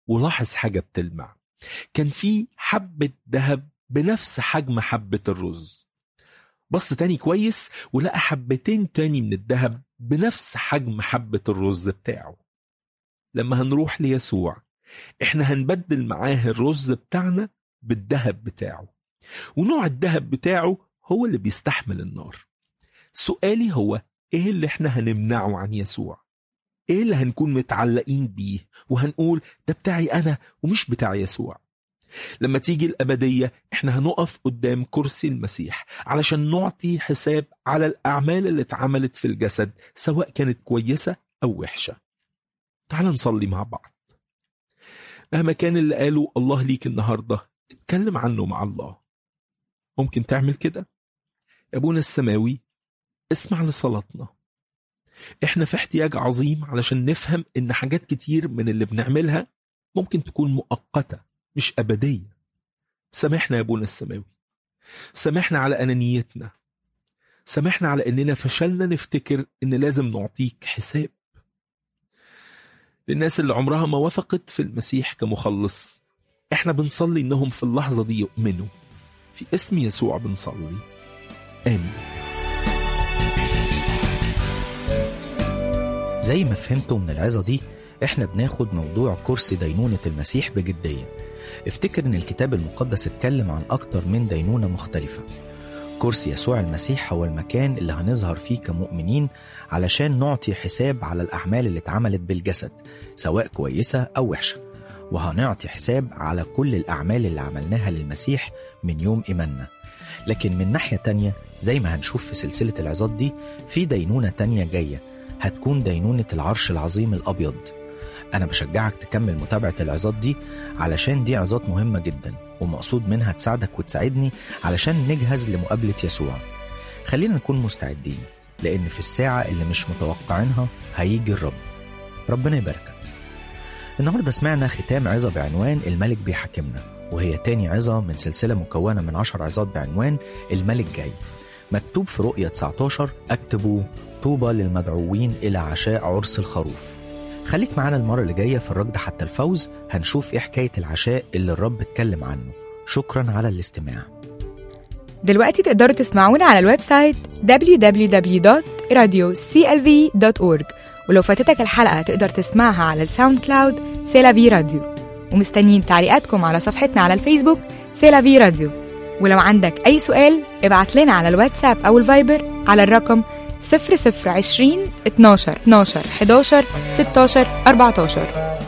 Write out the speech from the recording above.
ولاحظ حاجة بتلمع كان في حبة ذهب بنفس حجم حبة الرز بص تاني كويس ولقى حبتين تاني من الذهب بنفس حجم حبة الرز بتاعه لما هنروح ليسوع احنا هنبدل معاه الرز بتاعنا بالذهب بتاعه ونوع الذهب بتاعه هو اللي بيستحمل النار سؤالي هو ايه اللي احنا هنمنعه عن يسوع ايه اللي هنكون متعلقين بيه وهنقول ده بتاعي انا ومش بتاع يسوع لما تيجي الأبدية احنا هنقف قدام كرسي المسيح علشان نعطي حساب على الأعمال اللي اتعملت في الجسد سواء كانت كويسة أو وحشة تعال نصلي مع بعض مهما كان اللي قاله الله ليك النهاردة اتكلم عنه مع الله ممكن تعمل كده يا أبونا السماوي اسمع لصلاتنا احنا في احتياج عظيم علشان نفهم ان حاجات كتير من اللي بنعملها ممكن تكون مؤقته مش أبدية سامحنا يا أبونا السماوي سامحنا على أنانيتنا سامحنا على أننا فشلنا نفتكر أن لازم نعطيك حساب للناس اللي عمرها ما وثقت في المسيح كمخلص احنا بنصلي انهم في اللحظة دي يؤمنوا في اسم يسوع بنصلي آمين زي ما فهمتوا من العظة دي احنا بناخد موضوع كرسي دينونة المسيح بجدية افتكر ان الكتاب المقدس اتكلم عن اكتر من دينونة مختلفة كرسي يسوع المسيح هو المكان اللي هنظهر فيه كمؤمنين علشان نعطي حساب على الأعمال اللي اتعملت بالجسد سواء كويسة أو وحشة وهنعطي حساب على كل الأعمال اللي عملناها للمسيح من يوم إيماننا لكن من ناحية تانية زي ما هنشوف في سلسلة العظات دي في دينونة تانية جاية هتكون دينونة العرش العظيم الأبيض أنا بشجعك تكمل متابعة العظات دي علشان دي عظات مهمة جدا ومقصود منها تساعدك وتساعدني علشان نجهز لمقابلة يسوع خلينا نكون مستعدين لأن في الساعة اللي مش متوقعينها هيجي الرب ربنا يباركك النهاردة سمعنا ختام عظة بعنوان الملك بيحاكمنا وهي تاني عظة من سلسلة مكونة من عشر عظات بعنوان الملك جاي مكتوب في رؤية 19 اكتبوا طوبى للمدعوين إلى عشاء عرس الخروف خليك معانا المرة اللي جاية في الركض حتى الفوز هنشوف ايه حكاية العشاء اللي الرب اتكلم عنه شكرا على الاستماع دلوقتي تقدروا تسمعونا على الويب سايت www.radioclv.org ولو فاتتك الحلقة تقدر تسمعها على الساوند كلاود سيلافي راديو ومستنيين تعليقاتكم على صفحتنا على الفيسبوك سيلافي راديو ولو عندك أي سؤال ابعت لنا على الواتساب أو الفايبر على الرقم 0020 12 12 11 16 14